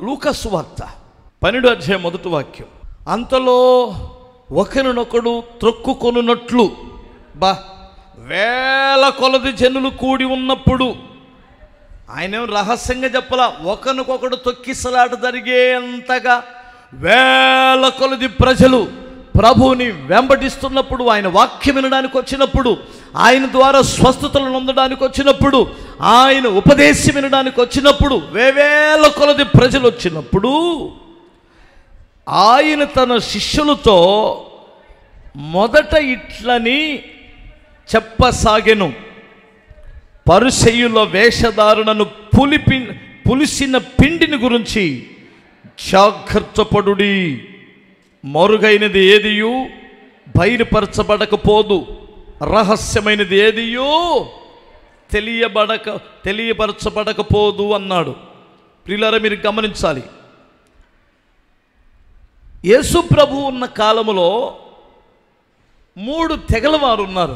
లూకస్ వార్త పన్నెండు అధ్యాయం మొదటి వాక్యం అంతలో ఒకరినొకడు త్రొక్కుకొనున్నట్లు బా వేల కొలది జనులు కూడి ఉన్నప్పుడు ఆయన ఏం రహస్యంగా చెప్పలా ఒకరికొకడు తొక్కిసలాట జరిగేంతగా వేల కొలది ప్రజలు ప్రభువుని వెంబడిస్తున్నప్పుడు ఆయన వాక్యం వినడానికి వచ్చినప్పుడు ఆయన ద్వారా స్వస్థతలు నొందడానికి వచ్చినప్పుడు ఆయన ఉపదేశం వినడానికి వచ్చినప్పుడు వేవేల కొలది ప్రజలు వచ్చినప్పుడు ఆయన తన శిష్యులతో మొదట ఇట్లని చెప్పసాగెను పరుసెయ్యుల వేషధారణను పులిపి పులిసిన పిండిని గురించి జాగ్రత్తపడుడి మరుగైనది ఏదియు బయలుపరచబడకపోదు రహస్యమైనది ఏదియో తెలియబడక తెలియపరచబడకపోదు అన్నాడు ప్రియులారా మీరు గమనించాలి యేసు ప్రభు ఉన్న కాలములో మూడు తెగల వారు ఉన్నారు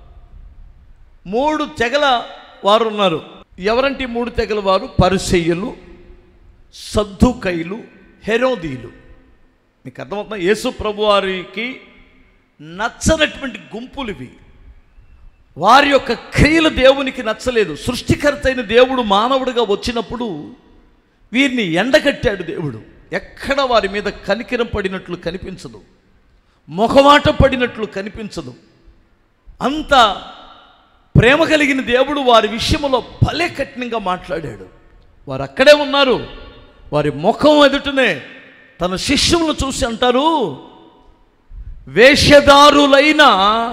మూడు తెగల వారు ఉన్నారు ఎవరంటే ఈ మూడు తెగల వారు పరిసయ్యులు సద్దుకైలు హెరోదీలు మీకు అర్థమవుతుందా యేసు ప్రభు వారికి నచ్చనటువంటి గుంపులు ఇవి వారి యొక్క క్రియలు దేవునికి నచ్చలేదు సృష్టికర్త అయిన దేవుడు మానవుడిగా వచ్చినప్పుడు వీరిని ఎండగట్టాడు దేవుడు ఎక్కడ వారి మీద కనికిరం పడినట్లు కనిపించదు మొహమాట పడినట్లు కనిపించదు అంత ప్రేమ కలిగిన దేవుడు వారి విషయంలో భలే కఠినంగా మాట్లాడాడు వారు అక్కడే ఉన్నారు వారి ముఖం ఎదుటనే తన శిష్యులను చూసి అంటారు వేషధారులైన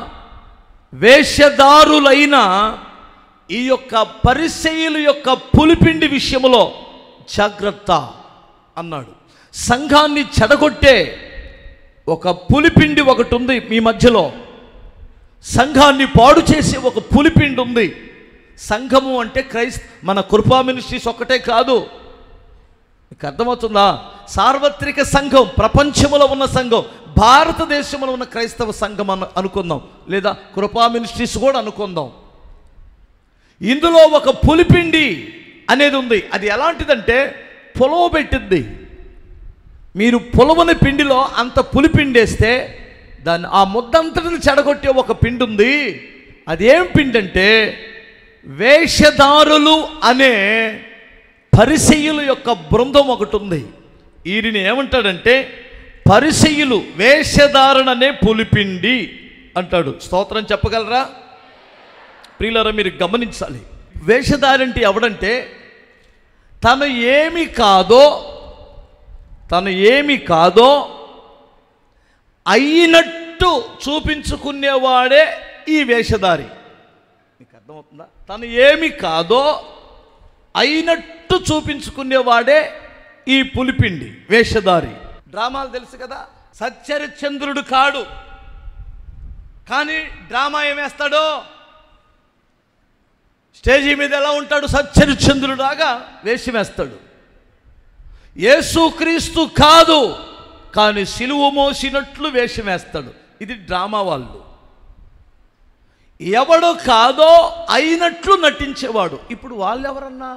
వేషధారులైన ఈ యొక్క పరిచయుల యొక్క పులిపిండి విషయంలో జాగ్రత్త అన్నాడు సంఘాన్ని చెడగొట్టే ఒక పులిపిండి ఒకటి ఉంది మీ మధ్యలో సంఘాన్ని పాడు చేసే ఒక పులిపిండి ఉంది సంఘము అంటే క్రైస్త మన కృపా మినిస్ట్రీస్ ఒక్కటే కాదు మీకు అర్థమవుతుందా సార్వత్రిక సంఘం ప్రపంచంలో ఉన్న సంఘం భారతదేశంలో ఉన్న క్రైస్తవ సంఘం అను అనుకుందాం లేదా కృపా మినిస్ట్రీస్ కూడా అనుకుందాం ఇందులో ఒక పులిపిండి అనేది ఉంది అది ఎలాంటిదంటే పొలవ పెట్టింది మీరు పొలవని పిండిలో అంత పులిపిండి వేస్తే దాన్ని ఆ ముద్దంతటిని చెడగొట్టే ఒక పిండి ఉంది అదేం పిండి అంటే వేషధారులు అనే పరిసయ్యుల యొక్క బృందం ఒకటి ఉంది వీరిని ఏమంటాడంటే పరిసయ్యులు వేషధారణ అనే పులిపిండి అంటాడు స్తోత్రం చెప్పగలరా ప్రియులరా మీరు గమనించాలి వేషధారి అంటే ఎవడంటే తను ఏమి కాదో తను ఏమి కాదో అయినట్టు చూపించుకునేవాడే ఈ వేషధారి మీకు అర్థమవుతుందా తను ఏమి కాదో అయినట్టు చూపించుకునేవాడే ఈ పులిపిండి వేషధారి డ్రామాలు తెలుసు కదా సత్యరిచంద్రుడు కాడు కానీ డ్రామా ఏమేస్తాడో స్టేజీ మీద ఎలా ఉంటాడు సత్యరిచంద్రుడాగా వేషం వేస్తాడు యేసుక్రీస్తు కాదు కానీ సిలువ మోసినట్లు వేషం వేస్తాడు ఇది డ్రామా వాళ్ళు ఎవడు కాదో అయినట్లు నటించేవాడు ఇప్పుడు వాళ్ళు ఎవరన్నా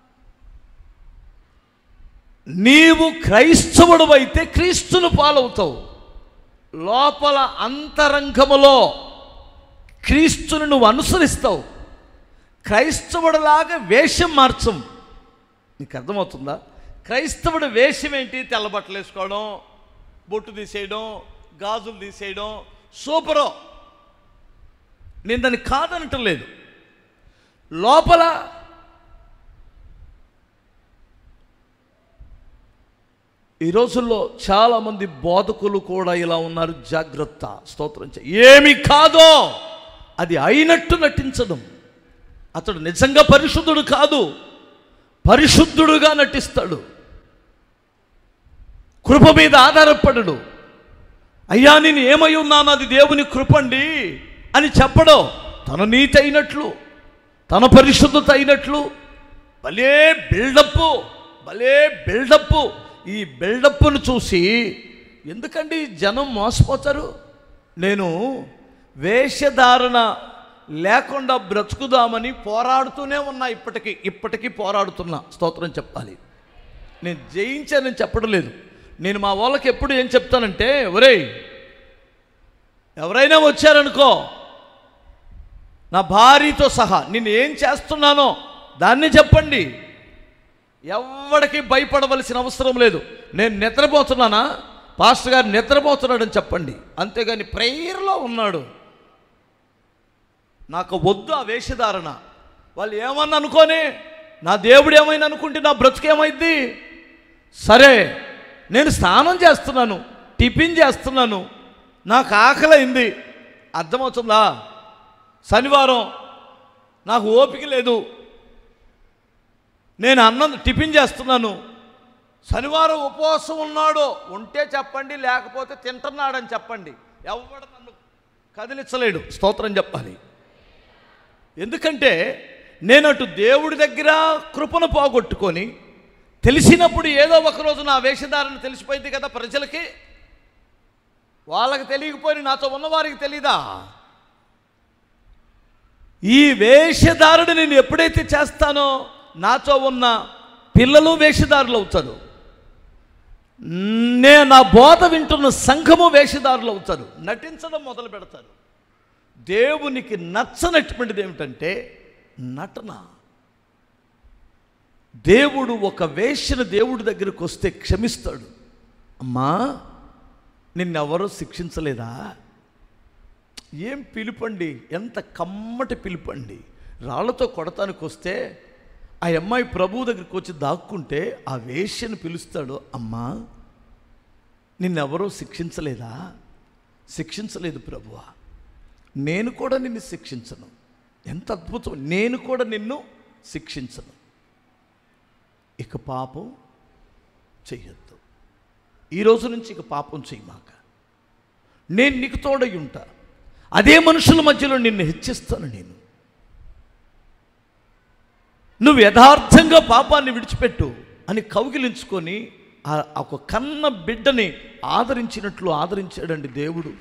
నీవు క్రైస్తవుడు అయితే క్రీస్తును పాలవుతావు లోపల అంతరంగములో క్రీస్తుని నువ్వు అనుసరిస్తావు క్రైస్తవుడిలాగా వేషం మార్చం నీకు అర్థమవుతుందా క్రైస్తవుడు వేషం ఏంటి తెల్లబట్టలు వేసుకోవడం బొట్టు తీసేయడం గాజులు తీసేయడం సూపరో నేను దాన్ని కాదనటం లేదు లోపల ఈ రోజుల్లో చాలామంది బోధకులు కూడా ఇలా ఉన్నారు జాగ్రత్త స్తోత్రం చే ఏమి కాదో అది అయినట్టు నటించడం అతడు నిజంగా పరిశుద్ధుడు కాదు పరిశుద్ధుడుగా నటిస్తాడు కృప మీద ఆధారపడడు అయ్యా నేను ఏమై ఉన్నాను అది దేవుని కృపండి అని చెప్పడం తన నీతి అయినట్లు తన పరిశుద్ధత అయినట్లు భలే బిల్డప్ భలే బిల్డప్ ఈ బిల్డప్ను చూసి ఎందుకండి జనం మోసపోతారు నేను వేషధారణ లేకుండా బ్రతుకుదామని పోరాడుతూనే ఉన్నా ఇప్పటికీ ఇప్పటికీ పోరాడుతున్నా స్తోత్రం చెప్పాలి నేను జయించానని చెప్పడం లేదు నేను మా వాళ్ళకి ఎప్పుడు ఏం చెప్తానంటే ఒరేయ్ ఎవరైనా వచ్చారనుకో నా భార్యతో సహా నేను ఏం చేస్తున్నానో దాన్ని చెప్పండి ఎవరికి భయపడవలసిన అవసరం లేదు నేను నిద్రపోతున్నానా పాస్టర్ గారు నిద్రపోతున్నాడని చెప్పండి అంతేగాని ప్రేయర్లో ఉన్నాడు నాకు వద్దు ఆ వేషధారణ వాళ్ళు ఏమన్నా అనుకోని నా దేవుడు ఏమైనా అనుకుంటే నా బ్రతుకేమైద్ది సరే నేను స్నానం చేస్తున్నాను టిఫిన్ చేస్తున్నాను నాకు ఆకలైంది అర్థమవుతుందా శనివారం నాకు ఓపిక లేదు నేను అన్నం టిఫిన్ చేస్తున్నాను శనివారం ఉపవాసం ఉన్నాడు ఉంటే చెప్పండి లేకపోతే తింటున్నాడని చెప్పండి ఎవడు నన్ను కదిలించలేడు స్తోత్రం చెప్పాలి ఎందుకంటే నేను అటు దేవుడి దగ్గర కృపను పోగొట్టుకొని తెలిసినప్పుడు ఏదో ఒక రోజు నా వేషధారణ తెలిసిపోయింది కదా ప్రజలకి వాళ్ళకి తెలియకపోయి నాతో ఉన్నవారికి తెలీదా ఈ వేషధారణ నేను ఎప్పుడైతే చేస్తానో నాతో ఉన్న పిల్లలు వేషధారులు అవుతారు నేను నా బోధ వింటున్న సంఘము వేషధారులు అవుతారు నటించడం మొదలు పెడతారు దేవునికి నచ్చనటువంటిది ఏమిటంటే నటన దేవుడు ఒక వేషను దేవుడి దగ్గరికి వస్తే క్షమిస్తాడు అమ్మా నిన్నెవరూ శిక్షించలేదా ఏం పిలుపండి ఎంత కమ్మటి పిలుపండి రాళ్లతో కొడతానికి వస్తే ఆ అమ్మాయి ప్రభువు దగ్గరికి వచ్చి దాక్కుంటే ఆ వేష్యను పిలుస్తాడు అమ్మా నిన్నెవరూ శిక్షించలేదా శిక్షించలేదు ప్రభువా నేను కూడా నిన్ను శిక్షించను ఎంత అద్భుతం నేను కూడా నిన్ను శిక్షించను ఇక పాపం చెయ్యొద్దు ఈ రోజు నుంచి ఇక పాపం చెయ్యమాక నేను నీకు తోడై ఉంటా అదే మనుషుల మధ్యలో నిన్ను హెచ్చిస్తాను నేను నువ్వు యథార్థంగా పాపాన్ని విడిచిపెట్టు అని కౌగిలించుకొని ఆ ఒక కన్న బిడ్డని ఆదరించినట్లు ఆదరించాడండి దేవుడు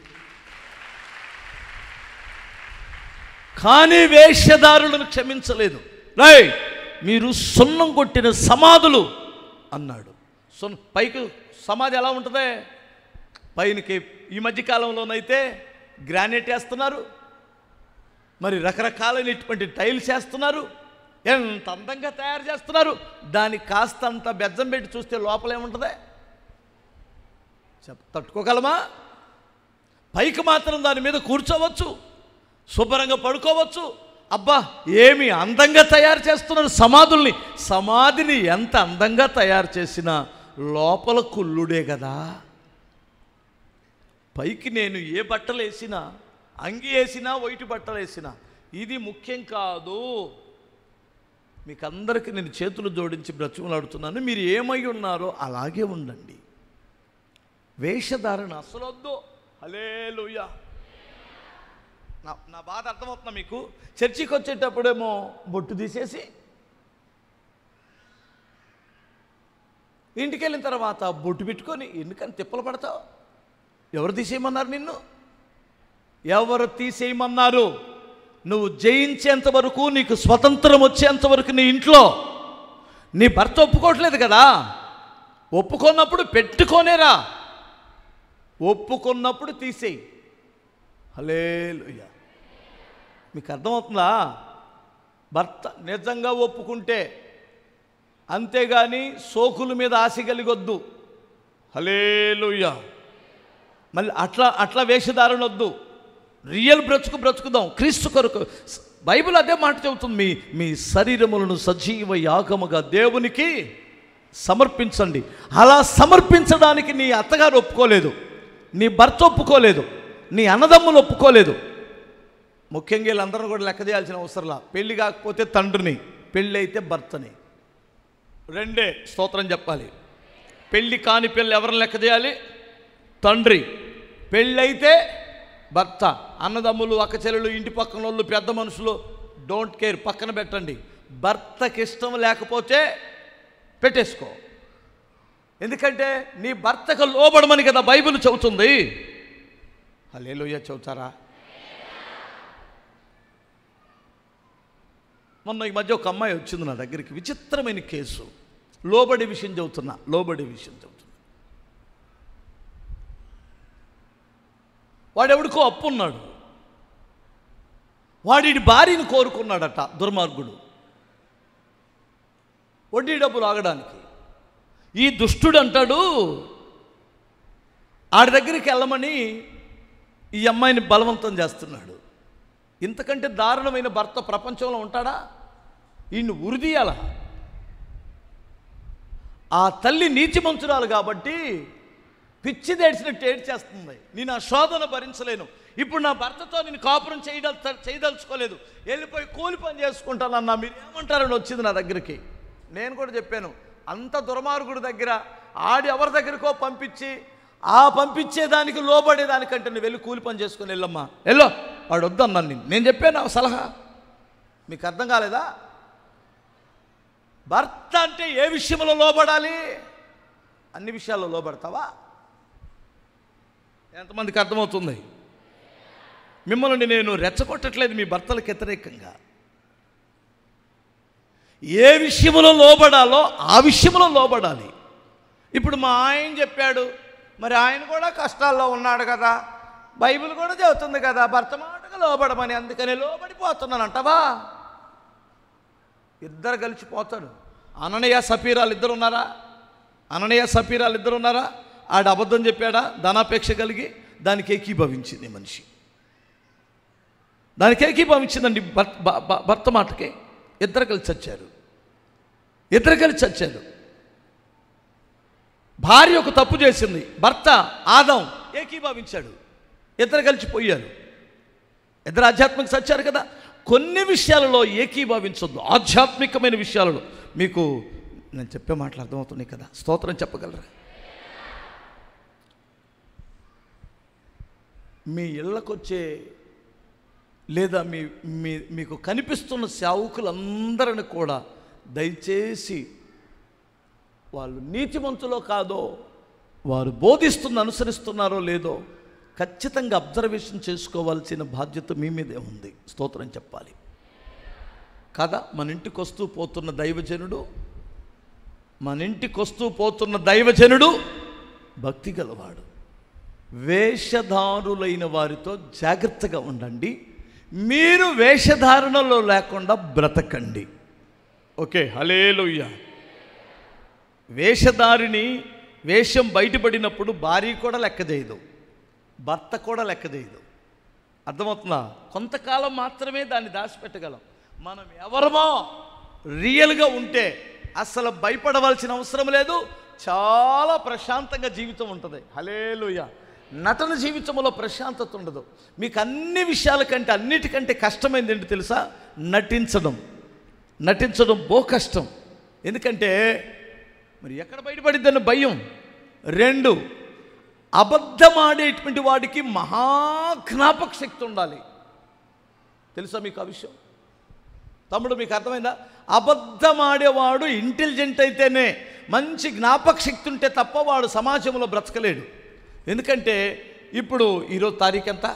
కానీ వేషధారులను క్షమించలేదు రై మీరు సున్నం కొట్టిన సమాధులు అన్నాడు సున్ పైకి సమాధి ఎలా ఉంటుంది పైనకి ఈ మధ్యకాలంలోనైతే గ్రానైట్ వేస్తున్నారు మరి రకరకాలైనటువంటి టైల్స్ వేస్తున్నారు ఎంత అందంగా తయారు చేస్తున్నారు దానికి కాస్త అంత బెజ్జం పెట్టి చూస్తే లోపల ఏముంటుంది చెప్ తట్టుకోగలమా పైకి మాత్రం దాని మీద కూర్చోవచ్చు శుభ్రంగా పడుకోవచ్చు అబ్బా ఏమి అందంగా తయారు చేస్తున్నారు సమాధుల్ని సమాధిని ఎంత అందంగా తయారు చేసినా లోపల కుళ్ళుడే కదా పైకి నేను ఏ బట్టలు వేసినా అంగి వేసినా వైట్ బట్టలు వేసినా ఇది ముఖ్యం కాదు మీకు అందరికీ నేను చేతులు జోడించి బ్రతిమలాడుతున్నాను మీరు ఏమై ఉన్నారో అలాగే ఉండండి వేషధారణ అసలు వద్దు హలేలుయా నా నా బాధ అర్థమవుతుందా మీకు చర్చికి వచ్చేటప్పుడేమో బొట్టు తీసేసి ఇంటికి వెళ్ళిన తర్వాత బొట్టు పెట్టుకొని ఎందుకని తిప్పలు పడతావు ఎవరు తీసేయమన్నారు నిన్ను ఎవరు తీసేయమన్నారు నువ్వు జయించేంత వరకు నీకు స్వతంత్రం వచ్చేంత వరకు నీ ఇంట్లో నీ భర్త ఒప్పుకోవట్లేదు కదా ఒప్పుకున్నప్పుడు పెట్టుకోనేరా ఒప్పుకున్నప్పుడు తీసేయి హలేలుయ మీకు అర్థమవుతుందా భర్త నిజంగా ఒప్పుకుంటే అంతేగాని సోకుల మీద ఆశ కలిగొద్దు హలేలుయ మళ్ళీ అట్లా అట్లా వేషధారణ వద్దు రియల్ బ్రతుకు బ్రతుకుదాం క్రీస్తు కొరకు బైబిల్ అదే మాట చెబుతుంది మీ మీ శరీరములను సజీవ యాగముగా దేవునికి సమర్పించండి అలా సమర్పించడానికి నీ అత్తగారు ఒప్పుకోలేదు నీ భర్త ఒప్పుకోలేదు నీ అన్నదమ్ములు ఒప్పుకోలేదు ముఖ్యంగా వీళ్ళందరూ కూడా లెక్క చేయాల్సిన అవసరంలా పెళ్లి కాకపోతే తండ్రిని పెళ్ళి అయితే భర్తని రెండే స్తోత్రం చెప్పాలి పెళ్ళి కాని పెళ్ళి ఎవరిని లెక్క చేయాలి తండ్రి పెళ్ళైతే భర్త అన్నదమ్ములు అక్కచెల్లెలు ఇంటి పక్కన వాళ్ళు పెద్ద మనుషులు డోంట్ కేర్ పక్కన పెట్టండి భర్తకి ఇష్టం లేకపోతే పెట్టేసుకో ఎందుకంటే నీ భర్తకు లోబడమని కదా బైబిల్ చెబుతుంది హలేలుయ్య చెబుతారా మొన్న ఈ మధ్య ఒక అమ్మాయి వచ్చింది నా దగ్గరికి విచిత్రమైన కేసు లోబడి విషయం చెబుతున్నా లోబడి విషయం చెబుతున్నా వాడెవడికో అప్పు ఉన్నాడు వాడి భార్యని కోరుకున్నాడట దుర్మార్గుడు వడ్డీ డబ్బులు ఆగడానికి ఈ దుష్టుడు అంటాడు ఆడి దగ్గరికి వెళ్ళమని ఈ అమ్మాయిని బలవంతం చేస్తున్నాడు ఇంతకంటే దారుణమైన భర్త ప్రపంచంలో ఉంటాడా ఈయన్ని ఉరిదీయాల ఆ తల్లి నీతిమంతురాలు కాబట్టి పిచ్చి దేడిచినట్టు ఏడ్చేస్తుంది నేను ఆ శోధన భరించలేను ఇప్పుడు నా భర్తతో నేను కాపురం చేయదల్ చేయదలుచుకోలేదు వెళ్ళిపోయి కూలి పని చేసుకుంటానన్నా మీరు ఏమంటారని వచ్చింది నా దగ్గరికి నేను కూడా చెప్పాను అంత దుర్మార్గుడి దగ్గర ఆడి ఎవరి దగ్గరకో పంపించి ఆ పంపించేదానికి లోబడేదానికంటే నువ్వు వెళ్ళి కూలి పని చేసుకుని వెళ్ళమ్మా వెళ్ళో వాడు వద్దన్నాను నేను నేను చెప్పాను ఆ సలహా మీకు అర్థం కాలేదా భర్త అంటే ఏ విషయంలో లోబడాలి అన్ని విషయాల్లో లోబడతావా ఎంతమందికి అర్థమవుతుంది మిమ్మల్ని నేను రెచ్చగొట్టట్లేదు మీ భర్తలకు వ్యతిరేకంగా ఏ విషయంలో లోబడాలో ఆ విషయంలో లోబడాలి ఇప్పుడు మా ఆయన చెప్పాడు మరి ఆయన కూడా కష్టాల్లో ఉన్నాడు కదా బైబిల్ కూడా చెబుతుంది కదా భర్త మాటగా లోబడమని అందుకని లోబడిపోతున్నాను అంటవా ఇద్దరు కలిసిపోతాడు అననయ్య సపీరాలు ఇద్దరు ఉన్నారా అననయ్య సపీరాలు ఇద్దరు ఉన్నారా ఆడ అబద్ధం చెప్పాడా ధనాపేక్ష కలిగి దానికి ఏకీభవించింది మనిషి దానికి ఏకీభవించిందండి భర్త భ- భ- భర్త మాటకే ఇద్దరు కలిసి చచ్చారు ఇద్దరు కలిసి చచ్చారు భార్య ఒక తప్పు చేసింది భర్త ఆదం ఏకీభవించాడు ఇద్దరు కలిసి పోయారు ఇద్దరు ఆధ్యాత్మిక సచ్చారు కదా కొన్ని విషయాలలో ఏకీభవించొద్దు ఆధ్యాత్మికమైన విషయాలలో మీకు నేను చెప్పే మాటలు అర్థమవుతున్నాయి కదా స్తోత్రం చెప్పగలరా మీ ఇళ్ళకొచ్చే లేదా మీ మీ మీకు కనిపిస్తున్న సేవకులందరిని కూడా దయచేసి వాళ్ళు నీతిమంతులో కాదో వారు బోధిస్తున్న అనుసరిస్తున్నారో లేదో ఖచ్చితంగా అబ్జర్వేషన్ చేసుకోవాల్సిన బాధ్యత మీ మీదే ఉంది స్తోత్రం చెప్పాలి కదా మన ఇంటికి వస్తూ పోతున్న దైవజనుడు మన ఇంటికి వస్తూ పోతున్న దైవజనుడు భక్తి గలవాడు వేషధారులైన వారితో జాగ్రత్తగా ఉండండి మీరు వేషధారణలో లేకుండా బ్రతకండి ఓకే హలేలుయ్య వేషధారిని వేషం బయటపడినప్పుడు భార్య కూడా లెక్క చేయదు భర్త కూడా లెక్క చేయదు అర్థమవుతుందా కొంతకాలం మాత్రమే దాన్ని దాచిపెట్టగలం మనం ఎవరమో రియల్గా ఉంటే అసలు భయపడవలసిన అవసరం లేదు చాలా ప్రశాంతంగా జీవితం ఉంటుంది హలేలుయ నటన జీవితంలో ప్రశాంతత ఉండదు మీకు అన్ని విషయాల కంటే అన్నిటికంటే కష్టమైంది ఏంటి తెలుసా నటించడం నటించడం బో కష్టం ఎందుకంటే మరి ఎక్కడ బయటపడిద్దని భయం రెండు అబద్ధమాడేటువంటి వాడికి మహా జ్ఞాపక శక్తి ఉండాలి తెలుసా మీకు ఆ విషయం తమ్ముడు మీకు అర్థమైందా అబద్ధమాడేవాడు ఇంటెలిజెంట్ అయితేనే మంచి జ్ఞాపక శక్తి ఉంటే తప్ప వాడు సమాజంలో బ్రతకలేడు ఎందుకంటే ఇప్పుడు ఈరోజు తారీఖు ఎంత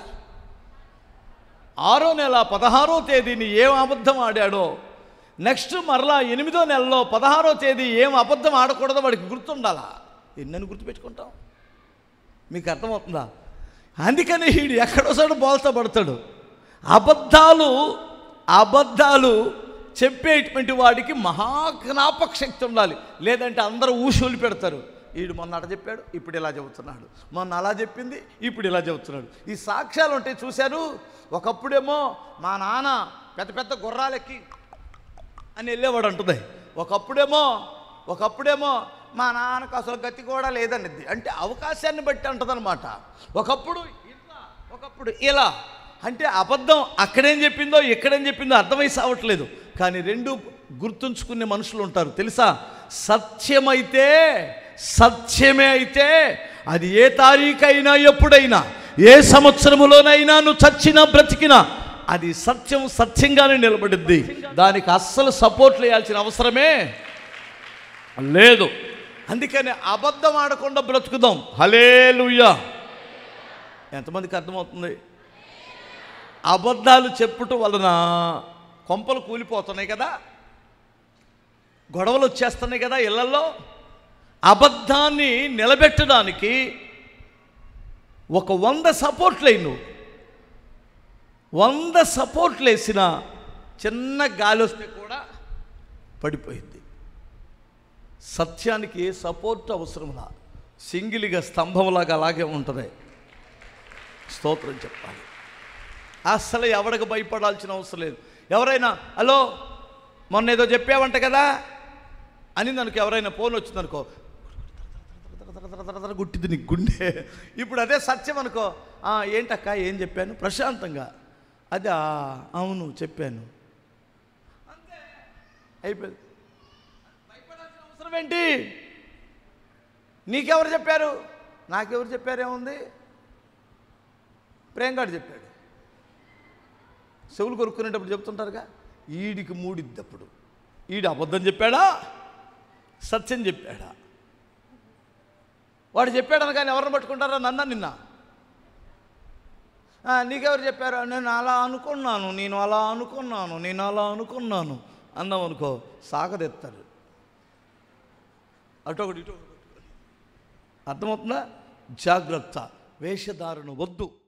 ఆరో నెల పదహారో తేదీని ఏం అబద్ధం ఆడాడో నెక్స్ట్ మరలా ఎనిమిదో నెలలో పదహారో తేదీ ఏం అబద్ధం ఆడకూడదో వాడికి గుర్తుండాలా ఎన్నని గుర్తుపెట్టుకుంటాం మీకు అర్థమవుతుందా అందుకని వీడు ఎక్కడోసారి బోల్తా పడతాడు అబద్ధాలు అబద్ధాలు చెప్పేటువంటి వాడికి మహాజ్ఞాపక శక్తి ఉండాలి లేదంటే అందరూ ఊసూలు పెడతారు వీడు మొన్న అట చెప్పాడు ఇప్పుడు ఇలా చెబుతున్నాడు మొన్న అలా చెప్పింది ఇప్పుడు ఇలా చెబుతున్నాడు ఈ సాక్ష్యాలు ఉంటాయి చూశారు ఒకప్పుడేమో మా నాన్న పెద్ద పెద్ద గుర్రాలెక్కి అని వెళ్ళేవాడు అంటుంది ఒకప్పుడేమో ఒకప్పుడేమో మా నాన్నకు అసలు గతి కూడా లేదనిద్ది అంటే అవకాశాన్ని బట్టి అంటదనమాట ఒకప్పుడు ఇట్లా ఒకప్పుడు ఇలా అంటే అబద్ధం అక్కడేం చెప్పిందో ఎక్కడేం చెప్పిందో అర్థమై సావట్లేదు కానీ రెండు గుర్తుంచుకునే మనుషులు ఉంటారు తెలుసా సత్యమైతే సత్యమే అయితే అది ఏ తారీఖైనా ఎప్పుడైనా ఏ సంవత్సరములోనైనా నువ్వు చచ్చినా బ్రతికినా అది సత్యం సత్యంగానే నిలబడిద్ది దానికి అస్సలు సపోర్ట్ చేయాల్సిన అవసరమే లేదు అందుకని అబద్ధం ఆడకుండా బ్రతుకుదాం హలేలుయ్యా ఎంతమందికి అర్థమవుతుంది అబద్ధాలు చెప్పుట వలన కొంపలు కూలిపోతున్నాయి కదా గొడవలు వచ్చేస్తున్నాయి కదా ఇళ్లలో అబద్ధాన్ని నిలబెట్టడానికి ఒక వంద సపోర్ట్లు అయి నువ్వు వంద సపోర్ట్లు వేసిన చిన్న గాలి వస్తే కూడా పడిపోయింది సత్యానికి ఏ సపోర్ట్ అవసరంలా సింగిల్గా స్తంభంలాగా అలాగే ఉంటుంది స్తోత్రం చెప్పాలి అస్సలు ఎవడికి భయపడాల్సిన అవసరం లేదు ఎవరైనా హలో మొన్న ఏదో చెప్పావంట కదా అని నాకు ఎవరైనా ఫోన్ వచ్చిందనుకో గుట్టింది నీకు గుండె ఇప్పుడు అదే సత్యం అనుకో "ఆ, ఏంటక్క ఏం చెప్పాను ప్రశాంతంగా అది "ఆ, అవును చెప్పాను అంతే అయిపోయింది భయపడాల్సిన అవసరం ఏంటి నీకెవరు చెప్పారు నాకెవరు చెప్పారేముంది ప్రేంగాడు చెప్పాడు చెవులు కొరుక్కునేటప్పుడు చెప్తుంటారుగా ఈడికి మూడిద్దప్పుడు ఈడు అబద్ధం చెప్పాడా సత్యం చెప్పాడా వాడు చెప్పాడని కానీ ఎవరిని పట్టుకుంటారా నన్న నిన్న "ఆ, నీకెవరు చెప్పారు నేను అలా అనుకున్నాను నేను అలా అనుకున్నాను నేను అలా అనుకున్నాను అన్నాం అనుకో సాగదెత్తారు అటు ఒకటి ఇటు ఒకటి పట్టుకొని. అర్థమవుతుందా జాగ్రత్త వేషధారణ వద్దు